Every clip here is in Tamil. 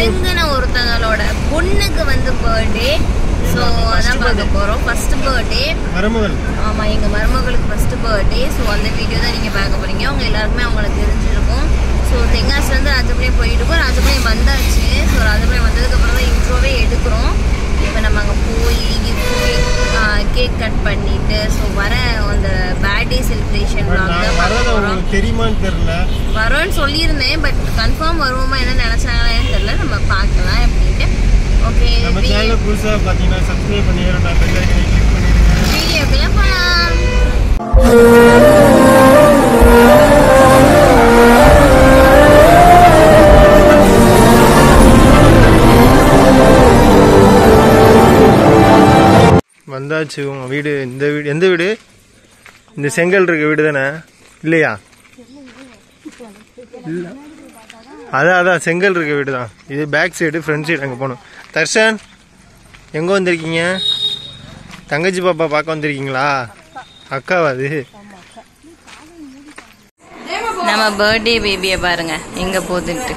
நெருங்கின ஒருத்தங்களோட பொண்ணுக்கு வந்து பர்த்டே ஸோ அதான் பார்க்க போறோம் ஃபர்ஸ்ட் பர்த்டே மருமகள் ஆமா எங்க மருமகளுக்கு ஃபர்ஸ்ட் பர்த்டே ஸோ அந்த வீடியோ தான் நீங்க பார்க்க போறீங்க அவங்க எல்லாருக்குமே அவங்களுக்கு தெரிஞ்சிருக்கும் ஸோ தெங்காசில இருந்து ராஜபாளையம் போயிட்டு இருக்கோம் ராஜபாளையம் வந்தாச்சு ஸோ ராஜபாளையம் வந்ததுக்கு அப்புறம் தான் இன்ட்ரோவே எடுக்கிறோம் இப்போ நம்ம அங்கே போய் கேக் கட் பண்ணிட்டு ஸோ வர அந்த பர்த்டே செலிப்ரேஷன் vlog நான் தான் வரது பார்க்க போறோம் உங்களுக்கு தெரியுமான்னு தெரியல வரோன்னு சொல்லியிருந்தேன் பட் கன்ஃபார்ம் வருவோமா என்ன நினைச்சாங்களேன்னு தெரியல நம்ம பார்க்கலாம் அப்படின்ட்டு ஓகே நம்ம சேனல் புதுசா பாத்தீங்கன்னா சப்ஸ்கிரைப் பண்ணி நான் பெல் ஐக்கனை கிளிக் பண்ணிருங்க வீடியோக்குள்ள போகலாம் வந்தாச்சு உங்க வீடு இந்த வீடு எந்த வீடு இந்த செங்கல் இருக்க வீடு தானே இல்லையா இல்ல அதான் அதான் செங்கல் இருக்க வீடு தான் இது பேக் சைடு ஃப்ரண்ட் சைடு அங்கே போகணும் தர்ஷன் எங்கே வந்திருக்கீங்க தங்கச்சி பாப்பா பார்க்க வந்திருக்கீங்களா அக்காவா அது நம்ம பர்த்டே பேபியை பாருங்க எங்க போகுதுன்ட்டு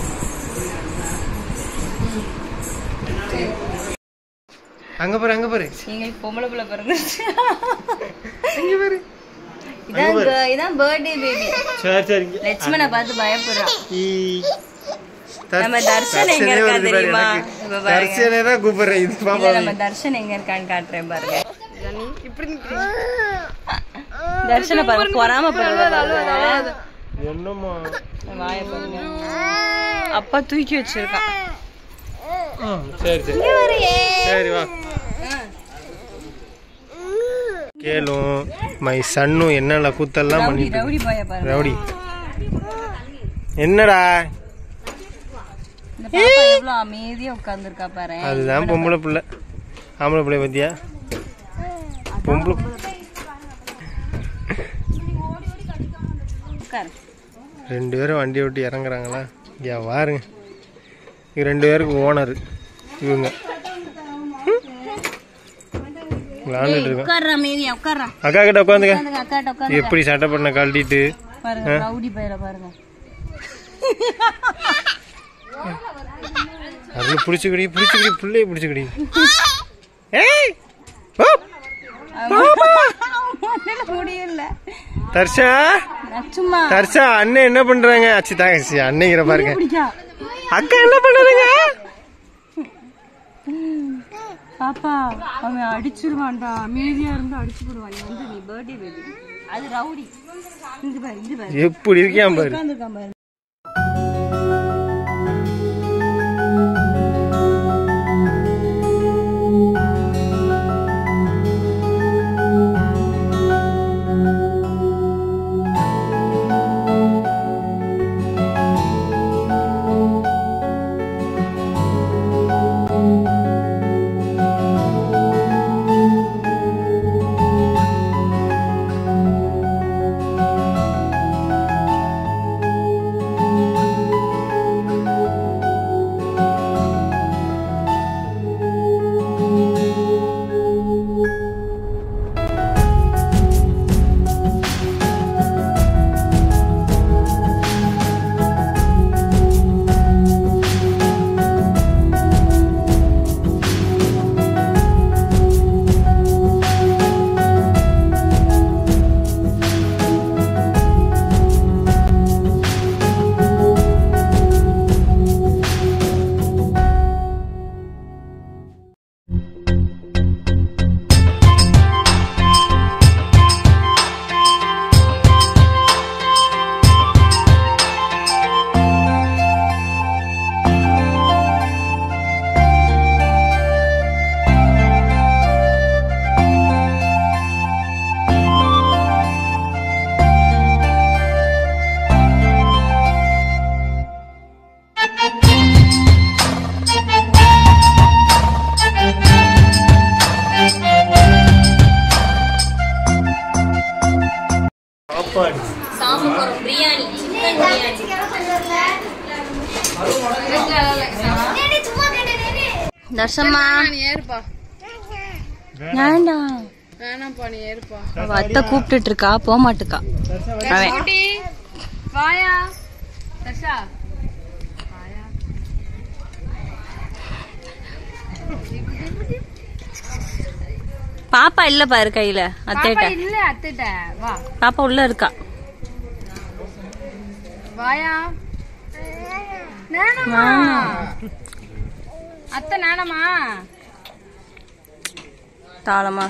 அங்கே பாரு அங்கே பாரு எங்களுக்கு பொம்பளை பிள்ளை பிறந்துச்சு அங்கே பாரு இதான் girl- இதான் பர்த்டே பேபி சரி சரி இங்க. லட்சுமணை பார்த்து பயப்படுறான் ஈ. தர்- நம்ம தர்ஷன் எங்க தர்ஷனே இருக்கா வருது பாரு தெரியுமா? எனக்கு. இப்ப பாருங்க. தர்ஷனே தான் கூப்பிடுறேன் இது இல்ல பாப்பா நம்ம தர்ஷன் எங்க இருக்கான்னு காட்டுறேன் பாருங்க தர்ஷனை பாருங்க பொறாமப்படுறது என்னம்மா வாய பாருங்க அப்பா தூக்கி வச்சிருக்கான் ஆ, சரி சரி சரி வா கேளும் மை சன்னும் என்னென்ன கூத்தெல்லாம் ரவுடி பண்ணிட்டு ரவுடி பாய பாருங்க ரவுடி என்னடா இந்த பாப்பா எவ்வளவு அமைதியா உட்கார்ந்துருக்கா பாரு அதுதான் பொம்பளை பிள்ளை ஆம்பளை பிள்ளை பத்தியா பொம்பளை உட்காரு ரெண்டு பேரும் வண்டி விட்டு இறங்குறாங்களா ஐயா வாருங்க இது ரெண்டு பேருக்கு ஓனர் இவங்க விளாண்டுட்டு இருக்கோம் உட்கார்றா அமைதியா உட்கார்றா அக்கா கிட்ட உட்காந்துக்க உட்காந்துங்க அக்காட்ட உட்காந்து எப்படி சட்டை பண்ண கழட்டிட்டு பாருங்க ரவுடி பயிர பாருங்க அதில் பிடிச்சிக்கடி பிடிச்சிக்கடி பிள்ளைய பிடிச்சிக்கடி ஏய் ஓ, முடியல தர்ஷா சும்மா தர்ஷா அண்ணன் என்ன பண்றாங்க அச்சி தாங்க அன்னைங்கிற பாருங்க பிடிக்கா அக்கா என்ன பண்றாங்க பாப்பா அவன் அடிச்சிருவான்டா அமைதியா இருந்து அடிச்சு போடுவான் நீ வந்து நீ பர்த்டே பேபி அது ரவுடி இங்க பாரு இங்க பாரு எப்படி இருக்கியான் பாரு உட்கார்ந்துருக்கான் பாரு சாப்பாடு சாப்பிட போறோம் பிரியாணி சிக்கன் பிரியாணி தர்ஷம்மா வேண்டாம் அவ அத்தை கூப்பிட்டுட்டு இருக்கா போக மாட்டுக்கா அவன் பாப்பா இல்ல பாரு கையில அத்தேட்ட இல்ல அத்திட்ட வா பாப்பா உள்ள இருக்கா வாயா நானம்மா அத்தை நானம்மா தாளமா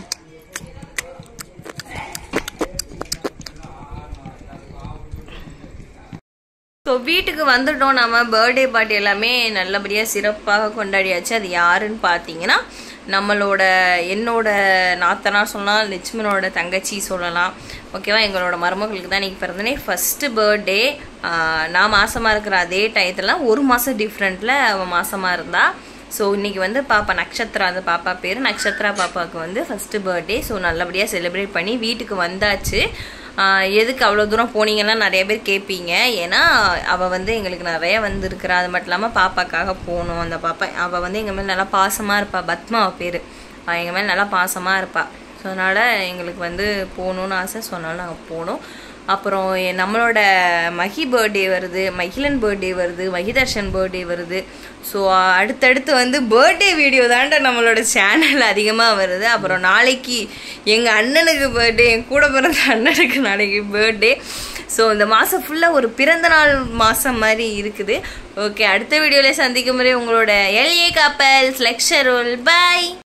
ஸோ வீட்டுக்கு வந்துட்டோம் நம்ம பர்த்டே பார்ட்டி எல்லாமே நல்லபடியாக சிறப்பாக கொண்டாடியாச்சு அது யாருன்னு பார்த்தீங்கன்னா நம்மளோட என்னோட நாத்தனார் சொல்லலாம் லட்சுமணோட தங்கச்சி சொல்லலாம் ஓகேவா எங்களோட மருமகளுக்கு தான் இன்றைக்கி பிறந்தனே ஃபஸ்ட்டு பர்த்டே நான் மாசமாக இருக்கிற அதே டயத்துல ஒரு மாதம் டிஃப்ரெண்ட்டில் அவள் மாசமாக இருந்தா ஸோ இன்னைக்கு வந்து பாப்பா நக்ஷத்ரா அந்த பாப்பா பேர் நக்ஷத்ரா பாப்பாவுக்கு வந்து ஃபஸ்ட்டு பர்த்டே ஸோ நல்லபடியாக செலிப்ரேட் பண்ணி வீட்டுக்கு வந்தாச்சு ஆஹ் எதுக்கு அவ்வளோ தூரம் போனீங்கன்னா நிறைய பேர் கேட்பீங்க ஏன்னா அவள் வந்து எங்களுக்கு நிறைய வந்திருக்கிறா அது மட்டும் இல்லாமல் பாப்பாக்காக போகணும் அந்த பாப்பா அவள் வந்து எங்கள் மேலே நல்லா பாசமாக இருப்பா பத்மா அவள் பேர் எங்கள் மேலே நல்லா பாசமாக இருப்பா ஸோ அதனால் எங்களுக்கு வந்து போகணுன்னு ஆசை சொன்னாலும் நாங்கள் போனோம் அப்புறம் எ- நம்மளோட மஹி பர்த்டே வருது மகிழன் பர்த்டே வருது மகிதர்ஷன் பர்த்டே வருது ஸோ அடுத்தடுத்து வந்து பர்த்டே வீடியோ தாண்ட நம்மளோட சேனல் அதிகமாக வருது அப்புறம் நாளைக்கு எங்கள் அண்ணனுக்கு பர்த்டே என் கூட பிறந்த அண்ணனுக்கு நாளைக்கு பர்த்டே ஸோ இந்த மாதம் ஃபுல்லாக ஒரு பிறந்த நாள் மாதம் மாதிரி இருக்குது ஓகே அடுத்த வீடியோவில் சந்திக்கும் முறை உங்களோட எல்ஏ கப்பல்ஸ் லெக்சர் பை